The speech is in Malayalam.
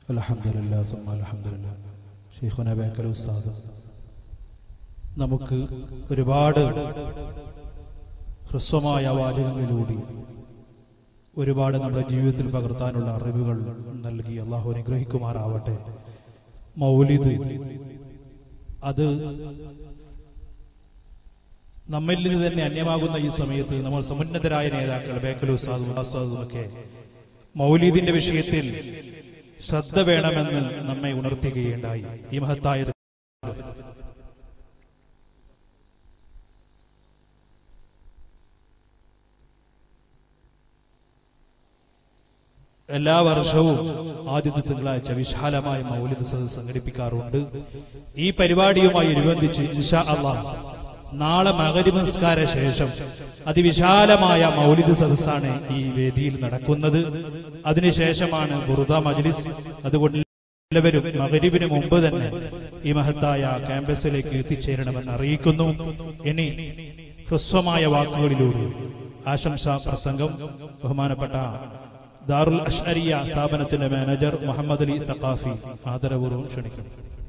അലഹമില്ല അലഹമില്ല ഷെയ്ഖുന ബേക്കൽ ഉസ്താദ് നമുക്ക് ഒരുപാട് ഹ്രസ്വമായ വാചകങ്ങളിലൂടെ ഒരുപാട് നമ്മുടെ ജീവിതത്തിൽ പകർത്താനുള്ള അറിവുകൾ നൽകി അള്ളാഹു അനുഗ്രഹിക്കുമാറാവട്ടെ മൗലിദ് അത് നമ്മിൽ നിന്ന് തന്നെ അന്യമാകുന്ന ഈ സമയത്ത് നമ്മൾ സമുന്നതരായ നേതാക്കൾ ബേക്കലു സാദും ആസാദും ഒക്കെ മൗലീദിന്റെ വിഷയത്തിൽ ശ്രദ്ധ വേണമെന്ന് നമ്മെ ഉണർത്തുകയുണ്ടായി ഈ മഹത്തായ എല്ലാ വർഷവും ആദ്യത്തെ തിങ്കളാഴ്ച വിശാലമായ മൗലിക സദസ് സംഘടിപ്പിക്കാറുണ്ട് ഈ പരിപാടിയുമായി അനുബന്ധിച്ച് ഇൻഷാ അള്ളാഹ് നാളെ മകരി നമസ്കാര ശേഷം അതിവിശാലമായ മൗലിക സദസ്സാണ് ഈ വേദിയിൽ നടക്കുന്നത് അതിനുശേഷമാണ് ബുറുദ മജ്ലിസ് അതുകൊണ്ട് എല്ലാവരും മകരിവിന് മുമ്പ് തന്നെ ഈ മഹത്തായ ക്യാമ്പസിലേക്ക് എത്തിച്ചേരണമെന്ന് അറിയിക്കുന്നു ഇനി ഹ്രസ്വമായ വാക്കുകളിലൂടെ ആശംസാ പ്രസംഗം ബഹുമാനപ്പെട്ട ദാറുൽ അഷ്അരിയ സ്ഥാപനത്തിന്റെ മാനേജർ മുഹമ്മദ് അലി സഖാഫി ആദരപൂർവ്വം ക്ഷണിക്കുന്നു